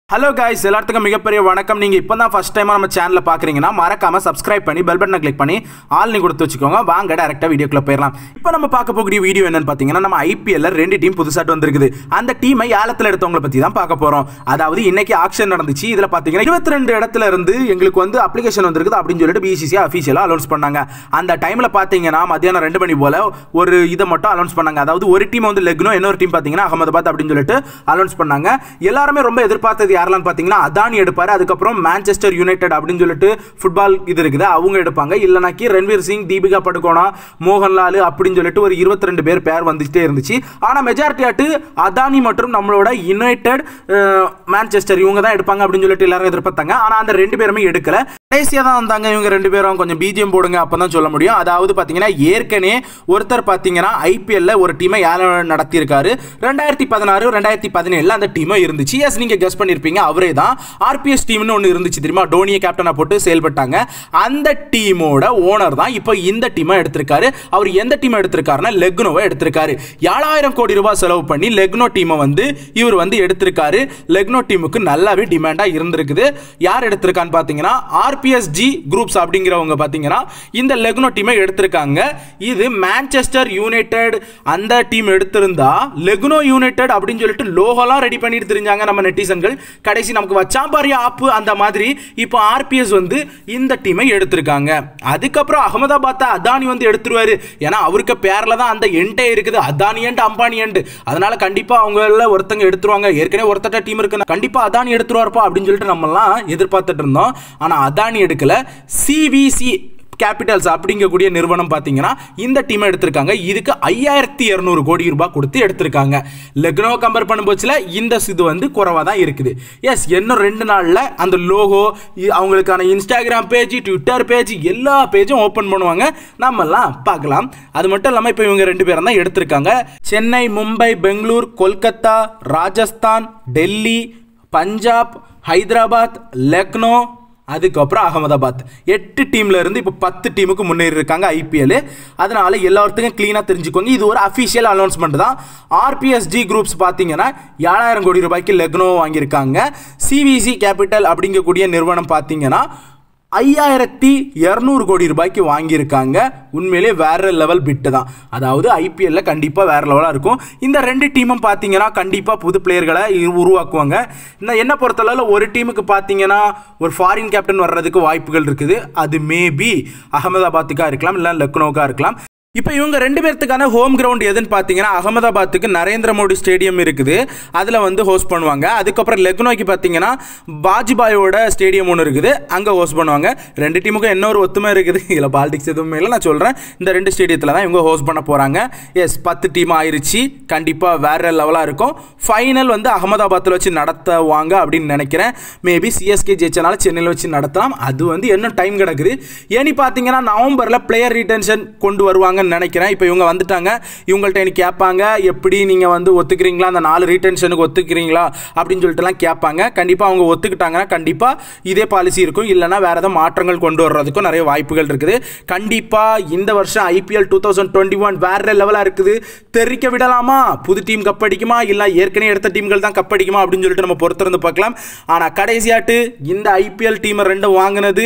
hello guys எல்லாத்துக்கும் மிகப்பெரிய வணக்கம் நீங்கள் இப்போ தான் ஃபஸ்ட் டைமாக நம்ம சேனலில் பார்க்குறீங்கன்னா மறக்காம சப்ஸ்கிரைப் பண்ணி பெல் பட்டனை கிளிக் பண்ணி ஆல் நீ கொடுத்து வச்சுக்கோங்க வாங்க டேரெக்டாக வீடியோக்குள்ள போயிடலாம் இப்போ நம்ம பார்க்க போகக்கூடிய வீடியோ என்னன்னு பார்த்தீங்கன்னா நம்ம ஐபிஎல்ல ரெண்டு டீம் புதுசாட்டு வந்திருக்குது அந்த டீமை ஏலத்தில் எடுத்தவங்களை பற்றி தான் பார்க்க போகிறோம் அதாவது இன்னைக்கு ஆக்ஷன் நடந்துச்சு இதில் பார்த்தீங்கன்னா இருபத்தி ரெண்டு இடத்துல இருந்து எங்களுக்கு வந்து அப்ளிகேஷன் வந்திருக்குது அப்படின்னு சொல்லிட்டு பிசிசி அஃபீஷியலாக அனௌன்ஸ் பண்ணாங்க அந்த டைமில் பார்த்தீங்கன்னா மத்தியானம் ரெண்டு மணி போல ஒரு இதை மட்டும் அனௌன்ஸ் பண்ணாங்க அதாவது ஒரு டீம் வந்து லெக்னோ இன்னொரு டீம் பார்த்தீங்கன்னா அகமதாபாத் அப்படின்னு சொல்லிட்டு அனௌன்ஸ் பண்ணாங்க எல்லாருமே ரொம்ப எதிர்பார்த்தது யாரெல்லாம் பார்த்தீங்கன்னா அதானி எடுப்பாரு அதுக்கப்புறம் மேன்செஸ்டர் யுனைடெட் அப்படின்னு சொல்லிட்டு ஃபுட்பால் இது இருக்குது அவங்க எடுப்பாங்க இல்லைனாக்கி ரன்வீர் சிங் தீபிகா படுகோனா மோகன்லால் அப்படின்னு சொல்லிட்டு ஒரு இருபத்தி ரெண்டு பேர் பேர் வந்துட்டே இருந்துச்சு ஆனால் மெஜாரிட்டி ஆட்டு அதானி மற்றும் நம்மளோட யுனைடெட் மேன்செஸ்டர் இவங்க தான் எடுப்பாங்க அப்படின்னு சொல்லிட்டு எல்லாரும் எதிர்பார்த்தாங்க ஆனால் அந்த ரெண்டு பேருமே எடுக்கல கடைசியாக தான் வந்தாங்க இவங்க ரெண்டு பேரும் கொஞ்சம் பிஜிஎம் போடுங்க அப்போ தான் சொல்ல முடியும் அதாவது பார்த்தீங்கன்னா ஏற்கனவே ஒருத்தர் பார்த்தீங்கன்னா ஐபிஎல்ல ஒரு டீமை ஏலம் நடத்தியிருக்காரு ரெண்டாயிரத்தி பதினாறு ரெண்டாயிரத்தி பதினேழில் அந்த டீமும் இருந்துச்சு எஸ் நீங்கள் கெஸ் பண்ணியிருப்பீங்க அவரே தான் ஆர்பிஎஸ் டீம்னு ஒன்று இருந்துச்சு தெரியுமா டோனியை கேப்டனாக போட்டு செயல்பட்டாங்க அந்த டீமோட ஓனர் தான் இப்போ இந்த டீமை எடுத்திருக்காரு அவர் எந்த டீமை எடுத்திருக்காருன்னா லெக்னோவை எடுத்திருக்காரு ஏழாயிரம் கோடி ரூபாய் செலவு பண்ணி லெக்னோ டீமை வந்து இவர் வந்து எடுத்திருக்காரு லெக்னோ டீமுக்கு நல்லாவே டிமாண்டாக இருந்திருக்குது யார் எடுத்திருக்கான்னு பார்த்தீங்கன்னா ஆர்பிஎஸ்ஜி குரூப்ஸ் அப்படிங்கிறவங்க பார்த்தீங்கன்னா இந்த லெக்னோ டீமை எடுத்திருக்காங்க இது மேன்செஸ்டர் யுனைடெட் அந்த டீம் எடுத்திருந்தா லெக்னோ யுனைடெட் அப்படின்னு சொல்லிட்டு லோகோலாம் ரெடி பண்ணிட்டு தெரிஞ்சாங்க நம்ம நெட்டிசன்கள் கடைசி நமக்கு வச்சாம்பாரி ஆப்பு அந்த மாதிரி இப்போ ஆர்பிஎஸ் வந்து இந்த டீமை எடுத்திருக்காங்க அதுக்கப்புறம் அகமதாபாத்தை அதானி வந்து எடுத்துருவாரு ஏன்னா அவருக்கு பேரில் தான் அந்த எண்டே இருக்குது அதானி எண்ட் அம்பானி எண்ட் அதனால கண்டிப்பாக அவங்கள ஒருத்தங்க எடுத்துருவாங்க ஏற்கனவே ஒருத்தட்ட டீம் இருக்கு கண்டிப்பாக அதானி எடுத்துருவார்ப்பா அப்படின்னு சொல்லிட்டு நம்மலாம் எதிர்பார்த்துட்டு இருந்தோம் ஆனால் அதானி எடுக்கல சிவிசி கேபிட்டல்ஸ் அப்படிங்கக்கூடிய நிறுவனம் பார்த்தீங்கன்னா இந்த டீமை எடுத்திருக்காங்க இதுக்கு ஐயாயிரத்தி இரநூறு கோடி ரூபாய் கொடுத்து எடுத்திருக்காங்க லெக்னோ கம்பேர் பண்ணும்போச்சுல இந்த இது வந்து குறைவாக தான் இருக்குது எஸ் இன்னும் ரெண்டு நாளில் அந்த லோகோ அவங்களுக்கான இன்ஸ்டாகிராம் பேஜ் ட்விட்டர் பேஜ் எல்லா பேஜும் ஓப்பன் பண்ணுவாங்க நம்மெல்லாம் பார்க்கலாம் அது மட்டும் இல்லாமல் இப்போ இவங்க ரெண்டு பேரும் தான் எடுத்திருக்காங்க சென்னை மும்பை பெங்களூர் கொல்கத்தா ராஜஸ்தான் டெல்லி பஞ்சாப் ஹைதராபாத் லக்னோ அதுக்கப்புறம் அகமதாபாத் எட்டு டீம்ல இருந்து இப்போ பத்து டீமுக்கு முன்னேறி இருக்காங்க ஐபிஎல் அதனால எல்லாத்துக்கும் க்ளீனாக தெரிஞ்சுக்கோங்க இது ஒரு அஃபிஷியல் அனௌன்ஸ்மெண்ட் தான் ஆர்பிஎஸ்ஜி குரூப்ஸ் பார்த்தீங்கன்னா ஏழாயிரம் கோடி ரூபாய்க்கு லெக்னோ வாங்கியிருக்காங்க சிவிசி கேபிட்டல் அப்படிங்கக்கூடிய நிறுவனம் பார்த்தீங்கன்னா ஐயாயிரத்தி இரநூறு கோடி ரூபாய்க்கு வாங்கியிருக்காங்க உண்மையிலே வேற லெவல் பிட்டு தான் அதாவது ஐபிஎல்ல கண்டிப்பாக வேற லெவலாக இருக்கும் இந்த ரெண்டு டீமும் பார்த்தீங்கன்னா கண்டிப்பாக புது பிளேயர்களை உருவாக்குவாங்க இந்த என்ன பொறுத்தளவில் ஒரு டீமுக்கு பார்த்தீங்கன்னா ஒரு ஃபாரின் கேப்டன் வர்றதுக்கு வாய்ப்புகள் இருக்குது அது மேபி அகமதாபாத்துக்காக இருக்கலாம் இல்லை லக்னோக்காக இருக்கலாம் இப்போ இவங்க ரெண்டு பேர்த்துக்கான ஹோம் கிரவுண்ட் எதுன்னு பார்த்தீங்கன்னா அகமதாபாத்துக்கு நரேந்திர மோடி ஸ்டேடியம் இருக்குது அதில் வந்து ஹோஸ்ட் பண்ணுவாங்க அதுக்கப்புறம் லெக்னோக்கு பார்த்தீங்கன்னா பாஜிபாயோட ஸ்டேடியம் ஒன்று இருக்குது அங்கே ஹோஸ்ட் பண்ணுவாங்க ரெண்டு டீமுக்கும் என்ன ஒரு ஒத்துமை இருக்குது இதில் பாலிடிக்ஸ் எதுவுமே இல்லை நான் சொல்கிறேன் இந்த ரெண்டு ஸ்டேடியத்தில் தான் இவங்க ஹோஸ்ட் பண்ண போகிறாங்க எஸ் பத்து டீம் ஆயிருச்சு கண்டிப்பாக வேற லெவலாக இருக்கும் ஃபைனல் வந்து அகமதாபாத்தில் வச்சு நடத்துவாங்க அப்படின்னு நினைக்கிறேன் மேபி சிஎஸ்கே ஜெயிச்சனால சென்னையில் வச்சு நடத்தலாம் அது வந்து இன்னும் டைம் கிடக்குது ஏன்னு பார்த்தீங்கன்னா நவம்பரில் பிளேயர் ரீட்டென்ஷன் கொண்டு வருவாங்க வருவாங்கன்னு நினைக்கிறேன் இப்போ இவங்க வந்துட்டாங்க இவங்கள்ட்ட எனக்கு கேட்பாங்க எப்படி நீங்கள் வந்து ஒத்துக்கிறீங்களா அந்த நாலு ரீட்டென்ஷனுக்கு ஒத்துக்கிறீங்களா அப்படின்னு சொல்லிட்டுலாம் கேட்பாங்க கண்டிப்பாக அவங்க ஒத்துக்கிட்டாங்கன்னா கண்டிப்பாக இதே பாலிசி இருக்கும் இல்லைனா வேறு ஏதாவது மாற்றங்கள் கொண்டு வர்றதுக்கும் நிறைய வாய்ப்புகள் இருக்குது கண்டிப்பாக இந்த வருஷம் IPL two thousand twenty one வேறு லெவலாக இருக்குது தெரிக்க விடலாமா புது டீம் கப் அடிக்குமா இல்லை ஏற்கனவே எடுத்த டீம்கள் தான் கப் அடிக்குமா அப்படின்னு சொல்லிட்டு நம்ம பொறுத்திருந்து பார்க்கலாம் ஆனால் கடைசியாட்டு இந்த ஐபிஎல் டீமை ரெண்டும் வாங்கினது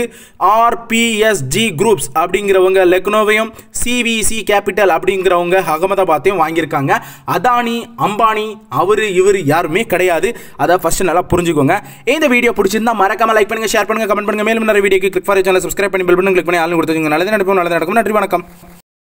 ஆர்பிஎஸ்ஜி குரூப்ஸ் அப்படிங்கிறவங்க லெக்னோவையும் சிவிசி கேபிட்டல் அப்படிங்கிறவங்க அகமதாபாத்தையும் வாங்கியிருக்காங்க அதானி அம்பானி அவர் இவர் யாருமே கிடையாது அதை ஃபர்ஸ்ட் நல்லா புரிஞ்சுக்கோங்க இந்த வீடியோ பிடிச்சிருந்தா மறக்காம லைக் பண்ணுங்க ஷேர் பண்ணுங்க கமெண்ட் பண்ணுங்க மேலும் நிறைய வீடியோக்கு கிளிக் ஃபார் சேனல் சப்ஸ்கிரைப் பண்ணி பெல் பண்ணி கிளிக் பண்ணி ஆளுங்க கொடுத்துங்க நல்லது நடக்கும் நல்லது நடக்கும் நன்றி வணக்கம்